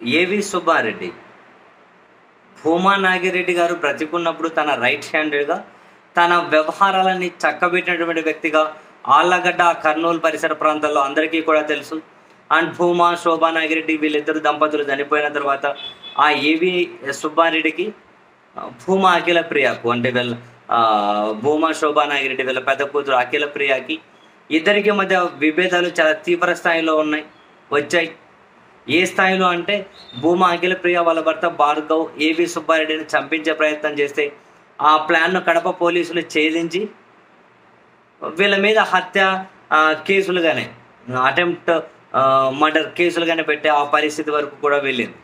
ఏవి సుబ్బారెడ్డి భూమా నాగిరెడ్డి గారు బ్రతికున్నప్పుడు తన రైట్ హ్యాండెడ్గా తన వ్యవహారాలన్నీ చక్కబెట్టినటువంటి వ్యక్తిగా ఆళ్ళగడ్డ కర్నూలు పరిసర ప్రాంతాల్లో అందరికీ కూడా తెలుసు అండ్ భూమా శోభా నాగిరెడ్డి వీళ్ళిద్దరు దంపతులు చనిపోయిన తర్వాత ఆ ఏవి సుబ్బారెడ్డికి ఆ, భూమా అఖిల ప్రియకు అంటే వీళ్ళ ఆ, భూమా శోభా నాగిరెడ్డి వీళ్ళ పెద్ద కూతురు అఖిల ప్రియకి ఇద్దరికి మధ్య విభేదాలు చాలా తీవ్ర స్థాయిలో ఉన్నాయి వచ్చాయి ఏ స్థాయిలో అంటే భూమా అఖిల ప్రియ వాళ్ళ భర్త భార్గవ్ ఏవి సుబ్బారెడ్డిని చంపించే ప్రయత్నం చేస్తే ఆ ప్లాన్ను కడప పోలీసులు ఛేదించి వీళ్ళ మీద హత్య ఆ, కేసులుగానే అటెంప్ట్ మర్డర్ కేసులుగానే పెట్టే ఆ పరిస్థితి వరకు కూడా వెళ్ళింది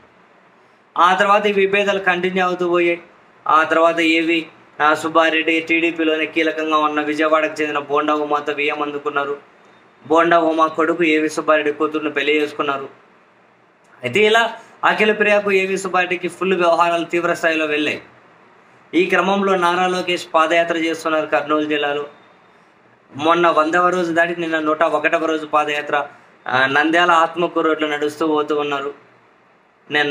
ఆ తర్వాత ఈ విభేదాలు కంటిన్యూ అవుతూ పోయాయి ఆ తర్వాత ఏవి ఆ, సుబ్బారెడ్డి టీడీపీలోనే కీలకంగా ఉన్న విజయవాడకు చెందిన బోండా ఉమాతో వియ్యం అందుకున్నారు బోండా ఉమా కొడుకు ఏవి సుబ్బారెడ్డి కూతురుని పెళ్లి చేసుకున్నారు అయితే ఇలా అఖిల ప్రియకు ఏవి సుబ్బారెడ్డికి ఫుల్ వ్యవహారాలు తీవ్ర స్థాయిలో వెళ్ళాయి ఈ క్రమంలో నారా లోకేష్ పాదయాత్ర చేస్తున్నారు కర్నూలు జిల్లాలో మొన్న వందవ రోజు దాటి నిన్న నూట ఒకటవ రోజు పాదయాత్ర ఆ, నంద్యాల ఆత్మకూరు రోడ్లో నడుస్తూ పోతూ ఉన్నారు నిన్న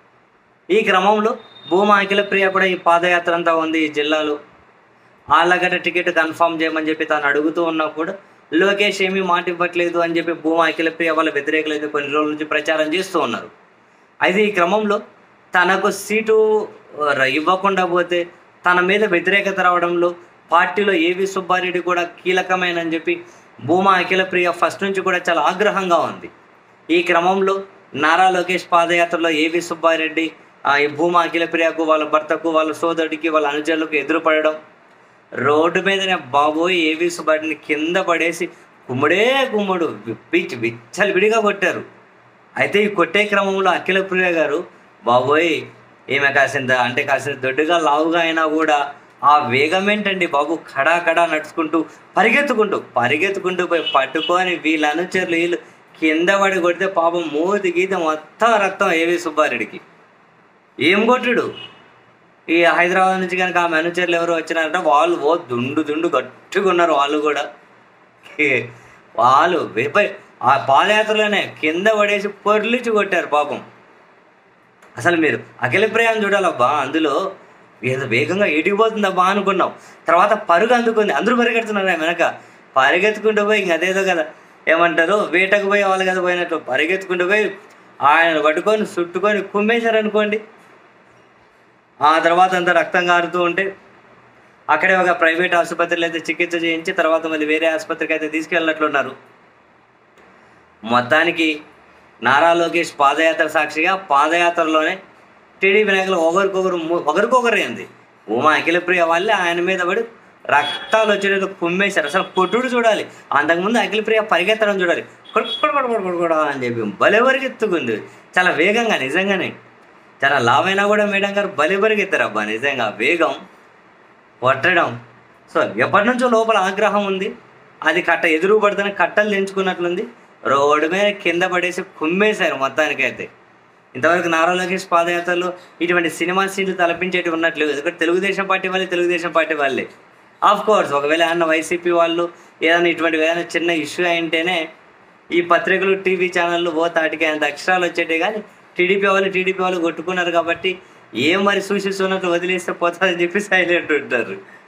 ఈ క్రమంలో భూమా అఖిల ప్రియ కూడా ఈ పాదయాత్ర అంతా ఉంది ఈ జిల్లాలో ఆళ్ళగడ్డ టికెట్ కన్ఫర్మ్ చేయమని చెప్పి తాను అడుగుతూ ఉన్నా కూడా లోకేష్ ఏమీ మాట ఇవ్వట్లేదు అని చెప్పి భూమా అఖిల ప్రియ వాళ్ళ వ్యతిరేకులు అయితే కొన్ని రోజుల నుంచి ప్రచారం చేస్తూ ఉన్నారు అయితే ఈ క్రమంలో తనకు సీటు ఆ, ఇవ్వకుండా పోతే తన మీద వ్యతిరేకత రావడంలో పార్టీలో ఏవి సుబ్బారెడ్డి కూడా కీలకమైనని చెప్పి భూమా అఖిల ప్రియ ఫస్ట్ నుంచి కూడా చాలా ఆగ్రహంగా ఉంది ఈ క్రమంలో నారా లోకేష్ పాదయాత్రలో ఏవి సుబ్బారెడ్డి ఆ, ఈ భూమా అఖిల ప్రియకు వాళ్ళ భర్తకు వాళ్ళ సోదరుడికి వాళ్ళ అనుచరులకు ఎదురుపడడం రోడ్డు మీదనే బాబోయ్ ఏవి సుబ్బారెడ్డిని కింద పడేసి కుమ్ముడే కుమ్ముడు విప్పి విచ్చలు విడిగా కొట్టారు అయితే ఈ కొట్టే క్రమంలో అఖిల ప్రియ గారు బాబోయ్ ఈమె కాసింత అంటే కాసింత దొడ్డుగా లావుగా అయినా కూడా ఆ వేగం ఏంటండి బాబు కడా కడా నడుచుకుంటూ పరిగెత్తుకుంటూ పరిగెత్తుకుంటూ పోయి పట్టుకొని వీళ్ళ అనుచరులు వీళ్ళు కింద పడి కొడితే పాపం మూతి గీత మొత్తం రక్తం ఏవి సుబ్బారెడ్డికి ఏం కొట్టుడు ఈ హైదరాబాద్ నుంచి కనుక ఆమె అనుచరులు ఎవరు వచ్చినారంటే వాళ్ళు ఓ దుండు దుండు గట్టిగా ఉన్నారు వాళ్ళు కూడా ఏ, వాళ్ళు విప- ఆ పాదయాత్రలోనే కింద పడేసి పొర్లిచి కొట్టారు పాపం అసలు మీరు అఖిల ప్రయాణం చూడాలబ్బా అందులో ఏదో వేగంగా ఎడిగిపోతుందబ్బా అనుకున్నాం తర్వాత పరుగు అందుకుంది అందరూ పరిగెడుతున్నారు ఆమె వెనక పరిగెత్తుకుంటూ పోయి ఇంక అదేదో కదా ఏమంటారు వేటకు పోయి వాళ్ళు కదా పోయినట్లు పరిగెత్తుకుంటూ పోయి ఆయన పట్టుకొని చుట్టుకొని కుమ్మేశారు అనుకోండి ఆ తర్వాత అంతా రక్తం కారుతూ ఉంటే అక్కడే ఒక ప్రైవేట్ ఆసుపత్రిలో అయితే చికిత్స చేయించి తర్వాత మళ్ళీ వేరే ఆసుపత్రికి అయితే తీసుకెళ్ళినట్లున్నారు మొత్తానికి నారా లోకేష్ పాదయాత్ర సాక్షిగా పాదయాత్రలోనే టీడీపీ నాయకులు ఒకరికొకరు ము- ఒకరికొకరు ఏంది ఉమా అఖిలప్రియ వాళ్ళే ఆయన మీద పడి రక్తాలు వచ్చేటట్టు కుమ్మేశారు అసలు కొట్టుడు చూడాలి అంతకుముందు అఖిలప్రియ పరిగెత్తడం చూడాలి కొడుకొడకొడకొడకొడ అని చెప్పి భలే పరిగెత్తుకుంది చాలా వేగంగా నిజంగానే చాలా లావైనా కూడా మేడం గారు భలే పరిగెత్తారు అబ్బా నిజంగా వేగం కొట్టడం సో ఎప్పటి నుంచో లోపల ఆగ్రహం ఉంది అది కట్ట ఎదురు పడుతున్న కట్టలు తెంచుకున్నట్లుంది రోడ్డు మీద కింద పడేసి కుమ్మేశారు మొత్తానికైతే ఇంతవరకు నారా లోకేష్ పాదయాత్రలో ఇటువంటి సినిమా సీన్లు తలపించేటి ఉన్నట్లు ఎందుకంటే తెలుగుదేశం పార్టీ వాళ్ళే తెలుగుదేశం పార్టీ వాళ్ళే ఆఫ్ కోర్స్ ఒకవేళ ఏమన్నా వైసీపీ వాళ్ళు ఏదైనా ఇటువంటి ఏదైనా చిన్న ఇష్యూ అయింటేనే ఈ పత్రికలు టీవీ ఛానళ్ళు ఓ తాటికి అంత అక్షరాలు వచ్చేటే కానీ టీడీపీ వాళ్ళు టీడీపీ వాళ్ళు కొట్టుకున్నారు కాబట్టి ఏం మరి సూచిస్తున్నట్లు వదిలేస్తే పోతుందని చెప్పి సైలెంట్ ఉంటారు